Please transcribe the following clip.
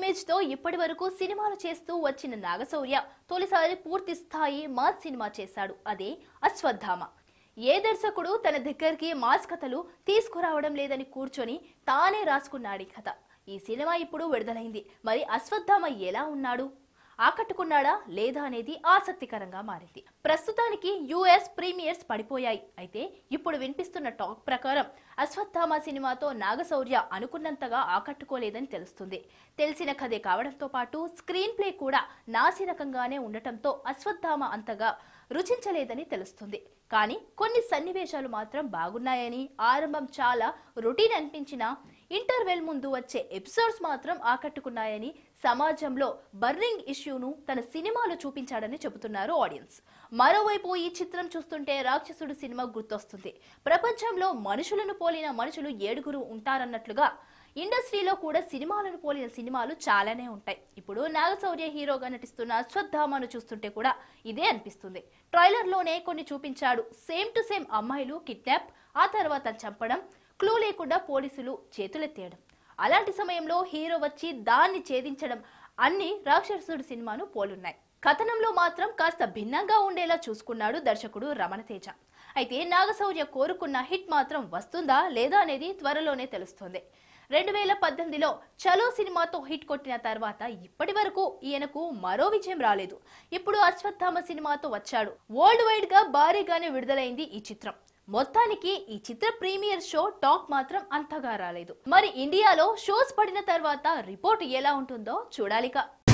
image తో ఇప్పటి వరకు సినిమాలు చేస్తూ వచ్చిన నాగశౌర్య తొలిసారి పూర్తి స్థాయి మాస్ సినిమా చేశాడు అదే అశ్వత్థామ ఏ దర్శకుడు తన దగ్గరికి మాస్ కథలు తీసుకురావడం లేదని కూర్చొని తానే రాసుకున్నాడు ఈ కథ ఈ సినిమా ఇప్పుడు విడుదలైంది మరి అశ్వత్థామ ఎలా ఉన్నాడు ఆకట్టుకున్నాడా లేదా అనేది ఆసక్తికరంగా మారింది ప్రస్తుతానికి యుఎస్ ప్రీమియర్స్ పడిపోయాయి అయితే ఇప్పుడు వినిపిస్తున్న టాక్ ప్రకారం అశ్వత్థామ సినిమాతో నాగశౌర్య అనుకున్నంతగా ఆకట్టుకోలేదని తెలుస్తుంది తెలిసిన కథే కావడంతో పాటు స్క్రీన్ ప్లే కూడా నాసిరకంగానే ఉండటంతో అశ్వత్థామ అంతగా రుచించలేదని తెలుస్తుంది కానీ కొన్ని సన్నివేశాలు మాత్రం బాగున్నాయని ఆరంభం చాలా రొటీన్ అనిపించినా ఇంటర్వెల్ ముందు వచ్చే ఎపిసోడ్స్ మాత్రం ఆకట్టుకున్నాయని సమాజంలో బర్నింగ్ ఇష్యూను తన సినిమాలో చూపించాడని చెబుతున్నారు ఆడియన్స్ మరోవైపు ఈ చిత్రం చూస్తుంటే రాక్షసుడు సినిమా గుర్తొస్తుంది ప్రపంచంలో మనుషులను పోలిన మనుషులు ఏడుగురు ఉంటారన్నట్లుగా ఇండస్ట్రీలో కూడా సినిమాలను పోలిన సినిమాలు చాలానే ఉంటాయి ఇప్పుడు నాగశౌర్య హీరోగా నటిస్తున్న అశ్వత్థామను చూస్తుంటే కూడా ఇదే అనిపిస్తుంది ట్రైలర్లోనే కొన్ని చూపించాడు సేమ్ టు సేమ్ అమ్మాయిలు కిడ్నాప్ ఆ తర్వాత చంపడం క్లూ లేకుండా పోలీసులు చేతులెత్తేయడం అలాంటి సమయంలో హీరో వచ్చి దాన్ని ఛేదించడం అన్ని రాక్షసుడు సినిమాను పోలున్నాయి కథనంలో మాత్రం కాస్త భిన్నంగా ఉండేలా చూసుకున్నాడు దర్శకుడు రమణ తేజ అయితే నాగశౌర్య కోరుకున్న హిట్ మాత్రం వస్తుందా లేదా అనేది త్వరలోనే తెలుస్తుంది రెండు వేల పద్దెనిమిదిలో చలో సినిమాతో హిట్ కొట్టిన తర్వాత ఇప్పటి వరకు ఈయనకు మరో విజయం రాలేదు ఇప్పుడు అశ్వత్థామ సినిమాతో వచ్చాడు వరల్డ్ వైడ్ గా భారీగానే విడుదలైంది ఈ చిత్రం మొత్తానికి ఈ చిత్ర ప్రీమియర్ షో టాక్ మాత్రం అంతగా రాలేదు మరి ఇండియాలో షోస్ పడిన తర్వాత రిపోర్ట్ ఎలా ఉంటుందో చూడాలిక